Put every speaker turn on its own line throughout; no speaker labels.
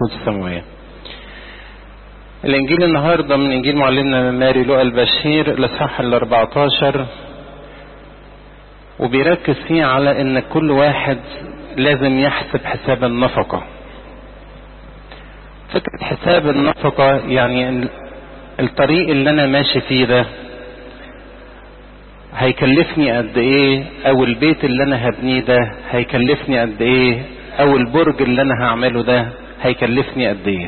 الملكوت السماوية الإنجيل النهاردة من إنجيل معلمنا ماري لوقا البشير الإصحاح ال 14 وبيركز فيه على إن كل واحد لازم يحسب حساب النفقة فكرة حساب النفقة يعني الطريق اللي أنا ماشي فيه ده هيكلفني قد ايه او البيت اللي انا هبنيه ده هيكلفني قد ايه او البرج اللي انا هعمله ده هيكلفني قد ايه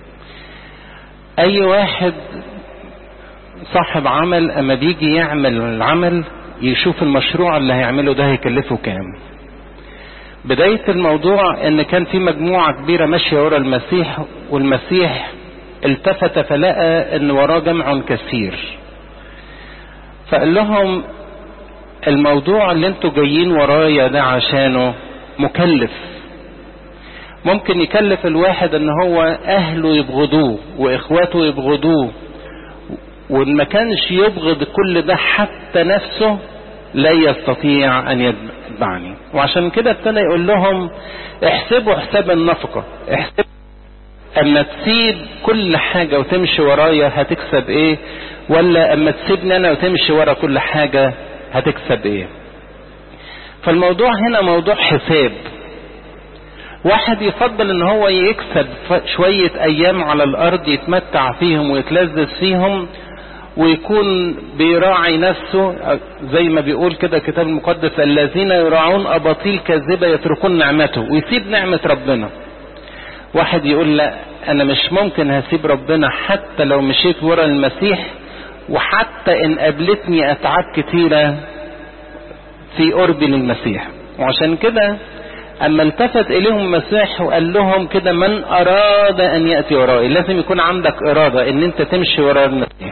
اي واحد صاحب عمل اما بيجي يعمل العمل يشوف المشروع اللي هيعمله ده هيكلفه كام بداية الموضوع ان كان في مجموعة كبيرة ماشية ورا المسيح والمسيح التفت فلقى ان وراه جمع كثير فقال لهم الموضوع اللي انتوا جايين ورايا ده عشانه مكلف ممكن يكلف الواحد ان هو اهله يبغضوه واخواته يبغضوه وان ما كانش يبغض كل ده حتى نفسه لا يستطيع ان يتبعني وعشان كده ابتدى يقول لهم احسبوا حساب النفقة احسبوا اما تسيب كل حاجة وتمشي ورايا هتكسب ايه ولا اما تسيبني انا وتمشي ورا كل حاجة هتكسب ايه فالموضوع هنا موضوع حساب واحد يفضل ان هو يكسب شوية ايام على الارض يتمتع فيهم ويتلذذ فيهم ويكون بيراعي نفسه زي ما بيقول كده الكتاب المقدس الذين يراعون اباطيل كاذبة يتركون نعمته ويسيب نعمة ربنا واحد يقول لا انا مش ممكن هسيب ربنا حتى لو مشيت ورا المسيح وحتى ان قابلتني اتعاب كتيرة في قربي للمسيح وعشان كده اما التفت اليهم المسيح وقال لهم كده من اراد ان يأتي ورائي لازم يكون عندك ارادة ان انت تمشي ورا المسيح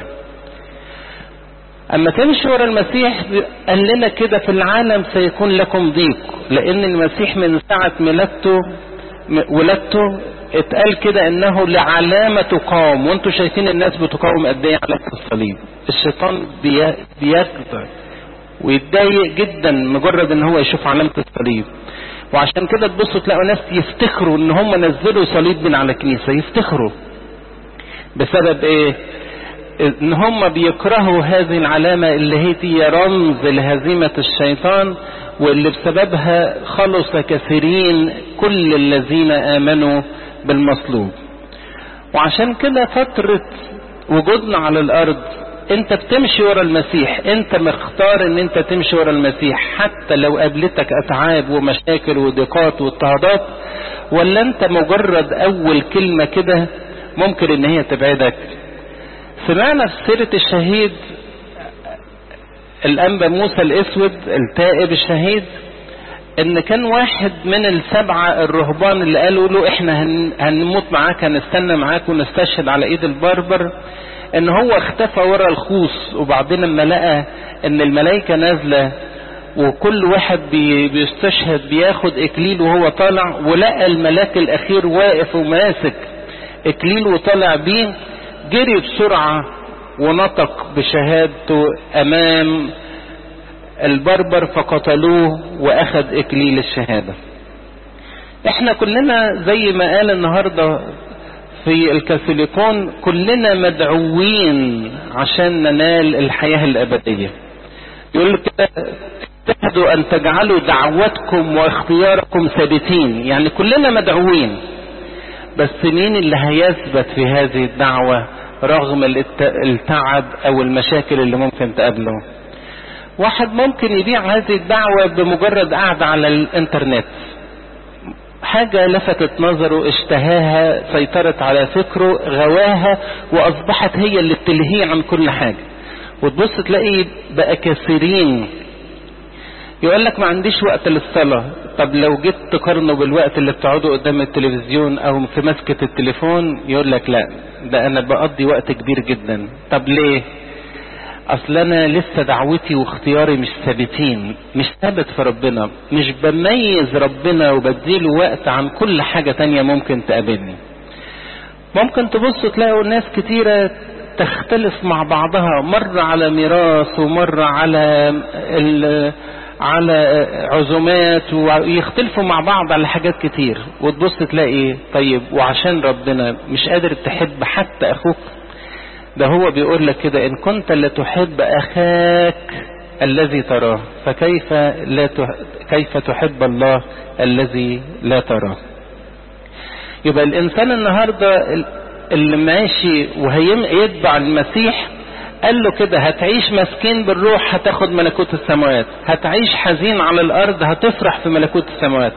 اما تمشي ورا المسيح قال لنا كده في العالم سيكون لكم ضيق لان المسيح من ساعة ميلادته ولادته اتقال كده انه لعلامة تقاوم وانتوا شايفين الناس بتقاوم قد ايه علامة الصليب الشيطان بيكبر ويتضايق جدا مجرد ان هو يشوف علامة الصليب وعشان كده تبصوا تلاقوا ناس يفتخروا ان هم نزلوا صليب من على كنيسة يفتخروا بسبب ايه ان هم بيكرهوا هذه العلامة اللي هي دي رمز لهزيمة الشيطان واللي بسببها خلص كثيرين كل الذين امنوا بالمصلوب وعشان كده فترة وجودنا على الارض انت بتمشي ورا المسيح انت مختار ان انت تمشي ورا المسيح حتى لو قابلتك اتعاب ومشاكل وضيقات واضطهادات ولا انت مجرد اول كلمة كده ممكن ان هي تبعدك سمعنا في سيرة الشهيد الانبا موسى الاسود التائب الشهيد ان كان واحد من السبعة الرهبان اللي قالوا له احنا هنموت معاك هنستنى معاك ونستشهد على ايد البربر ان هو اختفى ورا الخوص وبعدين لما لقى ان الملائكة نازلة وكل واحد بي بيستشهد بياخد اكليل وهو طالع ولقى الملاك الاخير واقف وماسك اكليل وطالع بيه جري بسرعة ونطق بشهادته امام البربر فقتلوه واخذ اكليل الشهادة احنا كلنا زي ما قال النهاردة في الكاثوليكون كلنا مدعوين عشان ننال الحياة الابدية يقول كده اجتهدوا ان تجعلوا دعوتكم واختياركم ثابتين يعني كلنا مدعوين بس مين اللي هيثبت في هذه الدعوة رغم التعب او المشاكل اللي ممكن تقابله واحد ممكن يبيع هذه الدعوة بمجرد قعدة على الانترنت حاجة لفتت نظره اشتهاها سيطرت على فكره غواها واصبحت هي اللي بتلهيه عن كل حاجة وتبص تلاقي بقى كثيرين يقول لك ما عنديش وقت للصلاة طب لو جيت تقارنه بالوقت اللي بتقعده قدام التلفزيون او في مسكة التليفون يقول لك لا ده انا بقضي وقت كبير جدا طب ليه اصل انا لسه دعوتي واختياري مش ثابتين مش ثابت في ربنا مش بميز ربنا وبديله وقت عن كل حاجة تانية ممكن تقابلني ممكن تبص تلاقوا ناس كتيرة تختلف مع بعضها مرة على ميراث ومرة على على عزومات ويختلفوا مع بعض على حاجات كتير وتبص تلاقي طيب وعشان ربنا مش قادر تحب حتى اخوك ده هو بيقول لك كده ان كنت لا تحب اخاك الذي تراه فكيف لا كيف تحب الله الذي لا تراه يبقى الانسان النهارده اللي ماشي وهيتبع المسيح قال له كده هتعيش مسكين بالروح هتاخد ملكوت السماوات هتعيش حزين على الارض هتفرح في ملكوت السماوات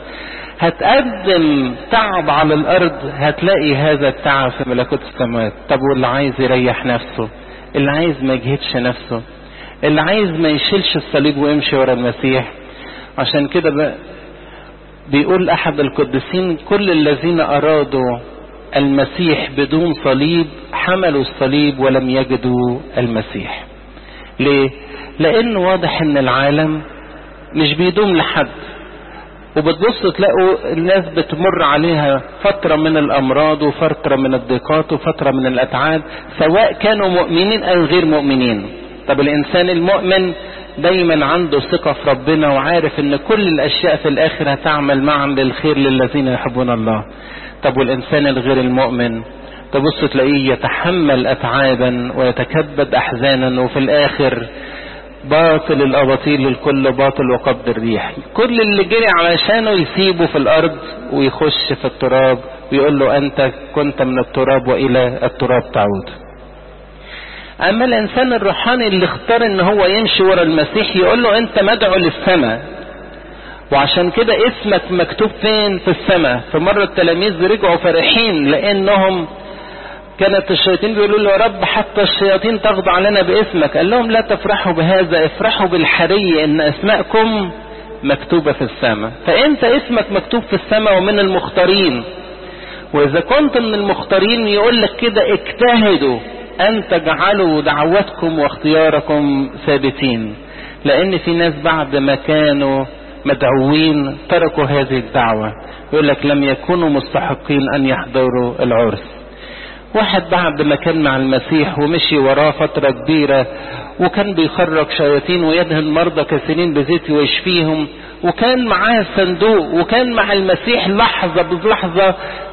هتقدم تعب على الارض هتلاقي هذا التعب في ملكوت السماوات طب واللي عايز يريح نفسه اللي عايز ما يجهدش نفسه اللي عايز ما يشيلش الصليب ويمشي ورا المسيح عشان كده بقى بيقول احد القديسين كل الذين ارادوا المسيح بدون صليب حملوا الصليب ولم يجدوا المسيح ليه لان واضح ان العالم مش بيدوم لحد وبتبص تلاقوا الناس بتمر عليها فترة من الأمراض وفترة من الضيقات وفترة من الأتعاب سواء كانوا مؤمنين أو غير مؤمنين طب الإنسان المؤمن دايما عنده ثقة في ربنا وعارف ان كل الاشياء في الاخر هتعمل معا للخير للذين يحبون الله طب والانسان الغير المؤمن تبص تلاقيه يتحمل اتعابا ويتكبد احزانا وفي الاخر باطل الاباطيل الكل باطل وقبض الريح كل اللي جري علشانه يسيبه في الارض ويخش في التراب ويقول له انت كنت من التراب والى التراب تعود اما الانسان الروحاني اللي اختار ان هو يمشي ورا المسيح يقول له انت مدعو للسماء وعشان كده اسمك مكتوب فين في السماء فمرة التلاميذ رجعوا فرحين لانهم كانت الشياطين بيقولوا له يا رب حتى الشياطين تخضع لنا باسمك قال لهم لا تفرحوا بهذا افرحوا بالحري ان اسماءكم مكتوبة في السماء فانت اسمك مكتوب في السماء ومن المختارين واذا كنت من المختارين يقول لك كده اجتهدوا ان تجعلوا دعوتكم واختياركم ثابتين لان في ناس بعد ما كانوا مدعوين تركوا هذه الدعوة يقول لك لم يكونوا مستحقين ان يحضروا العرس واحد بعد ما كان مع المسيح ومشي وراه فترة كبيرة وكان بيخرج شياطين ويدهن مرضى كثيرين بزيت ويشفيهم وكان معاه صندوق وكان مع المسيح لحظة بلحظة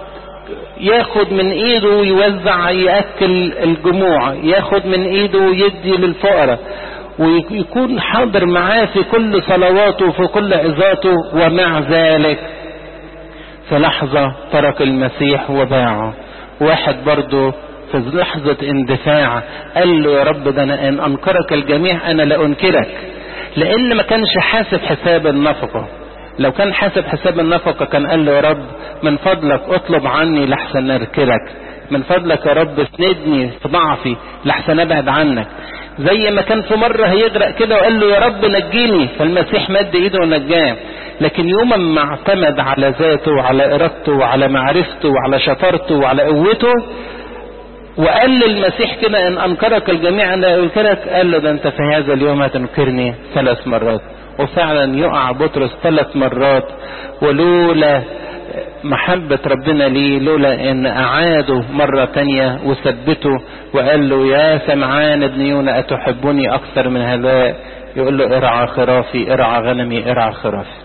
ياخد من ايده ويوزع ياكل الجموع ياخد من ايده ويدي للفقراء ويكون حاضر معاه في كل صلواته وفي كل عظاته ومع ذلك في لحظة ترك المسيح وباعه واحد برضه في لحظة اندفاع قال له يا رب ده انا ان انكرك الجميع انا لا انكرك لان ما كانش حاسب حساب النفقة لو كان حاسب حساب النفقة كان قال له يا رب من فضلك اطلب عني لحسن اركلك من فضلك يا رب اسندني في ضعفي لحسن ابعد عنك زي ما كان في مرة هيغرق كده وقال له يا رب نجيني فالمسيح مد ايده ونجاه لكن يوما ما اعتمد على ذاته وعلى ارادته وعلى معرفته وعلى شطارته وعلى قوته وقال للمسيح كده ان انكرك الجميع انا انكرك قال له ده انت في هذا اليوم هتنكرني ثلاث مرات وفعلا يقع بطرس ثلاث مرات ولولا محبة ربنا ليه لولا ان اعاده مرة تانية وثبته وقال له يا سمعان ابن يونا اتحبني اكثر من هذا يقول له ارعى خرافي ارعى غنمي ارعى خرافي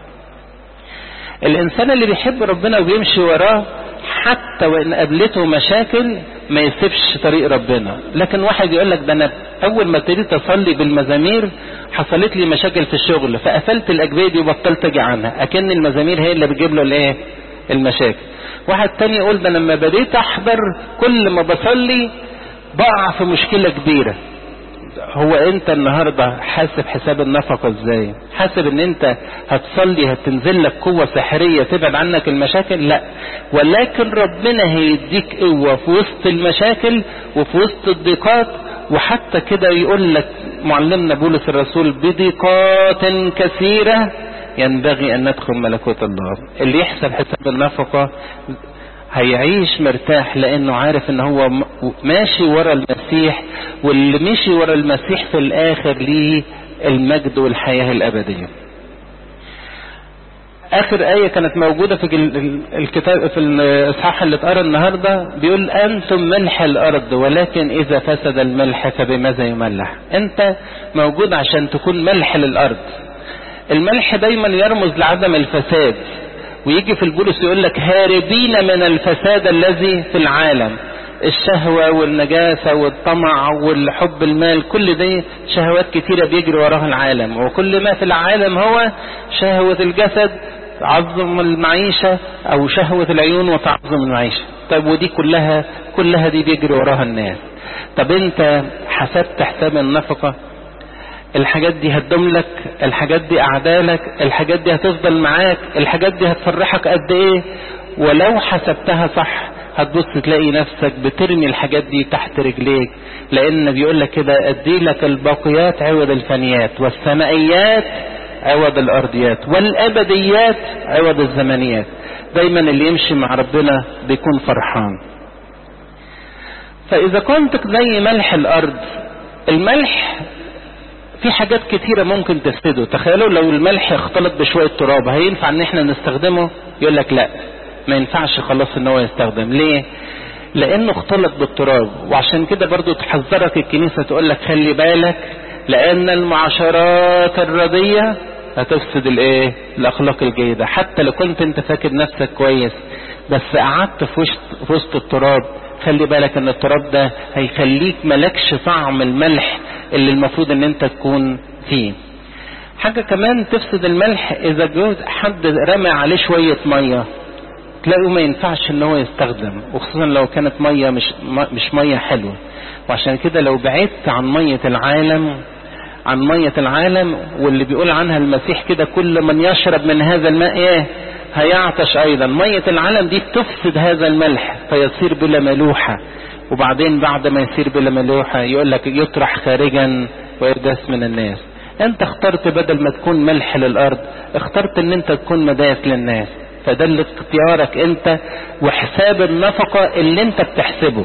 الانسان اللي بيحب ربنا وبيمشي وراه حتى وان قابلته مشاكل ما يسيبش طريق ربنا لكن واحد يقول لك ده انا اول ما ابتديت اصلي بالمزامير حصلت لي مشاكل في الشغل فقفلت الاجبيه دي وبطلت اجي عنها اكن المزامير هي اللي بتجيب له الايه المشاكل واحد تاني يقول ده لما بديت احضر كل ما بصلي بقع في مشكله كبيره هو انت النهارده حاسب حساب النفقه ازاي حاسب ان انت هتصلي هتنزل لك قوه سحريه تبعد عنك المشاكل لا ولكن ربنا هيديك قوه في وسط المشاكل وفي وسط الضيقات وحتى كده يقول لك معلمنا بولس الرسول بضيقات كثيره ينبغي ان ندخل ملكوت الله اللي يحسب حساب النفقه هيعيش مرتاح لانه عارف ان هو ماشي ورا المسيح واللي مشي ورا المسيح في الاخر ليه المجد والحياة الابدية اخر اية كانت موجودة في الكتاب في الاصحاح اللي اتقرا النهاردة بيقول انتم ملح الارض ولكن اذا فسد الملح فبماذا يملح انت موجود عشان تكون ملح للارض الملح دايما يرمز لعدم الفساد ويجي في البولس يقول لك هاربين من الفساد الذي في العالم الشهوة والنجاسة والطمع والحب المال كل دي شهوات كتيرة بيجري وراها العالم وكل ما في العالم هو شهوة الجسد تعظم المعيشة او شهوة العيون وتعظم المعيشة طب ودي كلها كلها دي بيجري وراها الناس طب انت حسبت حساب النفقة الحاجات دي هتدوم لك الحاجات دي اعدالك الحاجات دي هتفضل معاك الحاجات دي هتفرحك قد ايه ولو حسبتها صح هتبص تلاقي نفسك بترمي الحاجات دي تحت رجليك لان بيقول لك كده ادي لك الباقيات عوض الفانيات والسمائيات عوض الارضيات والابديات عوض الزمنيات دايما اللي يمشي مع ربنا بيكون فرحان فاذا كنت زي ملح الارض الملح في حاجات كتيرة ممكن تفسده تخيلوا لو الملح اختلط بشوية تراب هينفع ان احنا نستخدمه يقول لك لا ما ينفعش خلاص ان هو يستخدم ليه لانه اختلط بالتراب وعشان كده برضو تحذرك الكنيسة تقول لك خلي بالك لان المعاشرات الردية هتفسد الايه الاخلاق الجيدة حتى لو كنت انت فاكر نفسك كويس بس قعدت في وسط, في وسط التراب خلي بالك ان التراب ده هيخليك ملكش طعم الملح اللي المفروض ان انت تكون فيه حاجة كمان تفسد الملح اذا جوز حد رمى عليه شوية مية تلاقيه ما ينفعش ان هو يستخدم وخصوصا لو كانت مية مش, مش مية حلوة وعشان كده لو بعدت عن مية العالم عن مية العالم واللي بيقول عنها المسيح كده كل من يشرب من هذا الماء ايه هيعطش ايضا مية العالم دي تفسد هذا الملح فيصير بلا ملوحة وبعدين بعد ما يصير بلا ملوحة يقول لك يطرح خارجا ويداس من الناس انت اخترت بدل ما تكون ملح للارض اخترت ان انت تكون مداس للناس فده اللي اختيارك انت وحساب النفقة اللي انت بتحسبه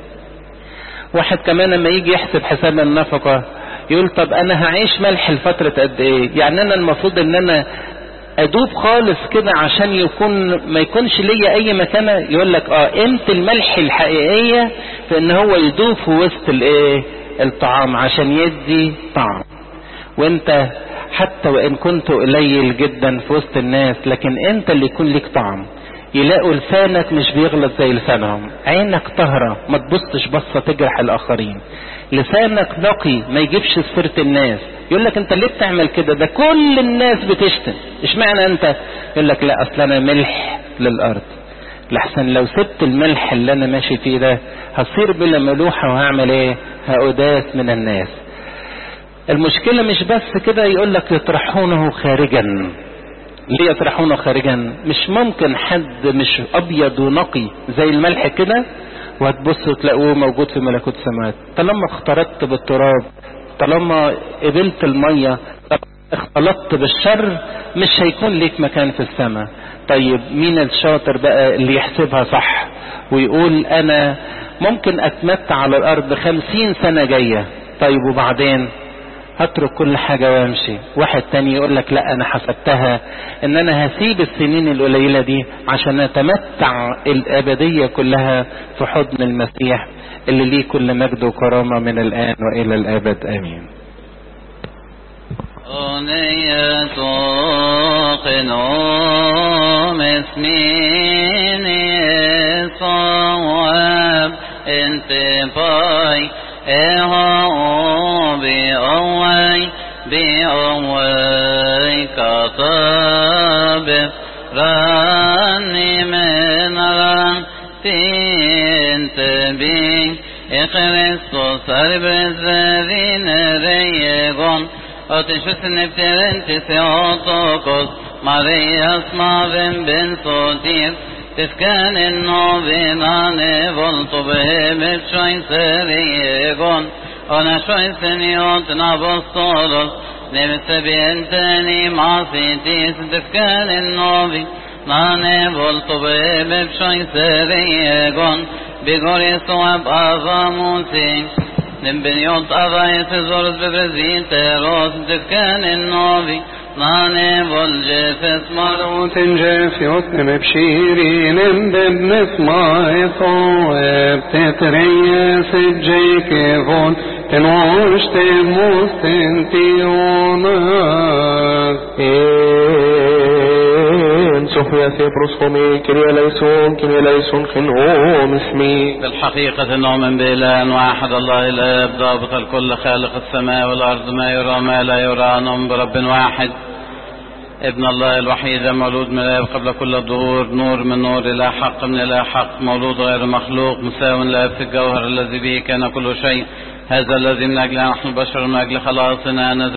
واحد كمان لما يجي يحسب حساب النفقة يقول طب انا هعيش ملح لفترة قد ايه يعني انا المفروض ان انا ادوب خالص كده عشان يكون ما يكونش ليا اي مكانة يقول لك اه قيمة الملح الحقيقية في ان هو يدوب في وسط الايه الطعام عشان يدي طعم وانت حتى وان كنت قليل جدا في وسط الناس لكن انت اللي يكون ليك طعم يلاقوا لسانك مش بيغلط زي لسانهم عينك طهرة ما تبصش بصة تجرح الاخرين لسانك نقي ما يجيبش سيرة الناس يقول لك انت ليه بتعمل كده ده كل الناس بتشتم اشمعنى انت يقول لك لا اصل انا ملح للارض لحسن لو سبت الملح اللي انا ماشي فيه ده هصير بلا ملوحة وهعمل ايه هأداس من الناس المشكلة مش بس كده يقول لك يطرحونه خارجا ليه يطرحونه خارجا مش ممكن حد مش ابيض ونقي زي الملح كده وهتبصوا تلاقوه موجود في ملكوت السماوات طالما اختلطت بالتراب طالما قبلت المية اختلطت بالشر مش هيكون ليك مكان في السماء طيب مين الشاطر بقى اللي يحسبها صح ويقول انا ممكن اتمتع على الارض خمسين سنة جاية طيب وبعدين هترك كل حاجة وامشي واحد تاني يقول لك لا انا حسبتها ان انا هسيب السنين القليلة دي عشان اتمتع الابدية كلها في حضن المسيح اللي ليه كل مجد وكرامة من الان والى الابد امين
أغنية قنوم اسمين صواب انت باي اهو بأوي بأوي كطاب راني من ران تنت بي اخرسطس اربز الذين ريقون وتشفت نبترن تسيوطوكوس ماريا اسماذن بن صوتير تفكان النوبين عني volto بهم شوين سريقون انا شوين سنيوت نابوستولوس نمت بينتني معصيتيس تفكان النوبي ناني volto بهم شوين سريقون بيقولي صواب أظاموسي نبنيوت أضايت زورت ببرزين تيروس تفكان النوبي ناني بولجفس
مروت جافيوت ببشيرين ببنس ماي صواب تتريس الجيك فون tenostemos sentionas.
En Sofia se prosfomi, Kyrie eleison, Kyrie eleison, Chinom اسمي.
بالحقيقة نؤمن بإله واحد الله الآب ضابط الكل خالق السماء والأرض ما يرى ما لا يرى نؤمن برب واحد ابن الله الوحيد مولود من الآب قبل كل الظهور نور من نور إلى حق من إلى حق مولود غير مخلوق مساو الآب في الجوهر الذي به كان كل شيء هذا الذي من أجل نحن البشر من أجل خلاصنا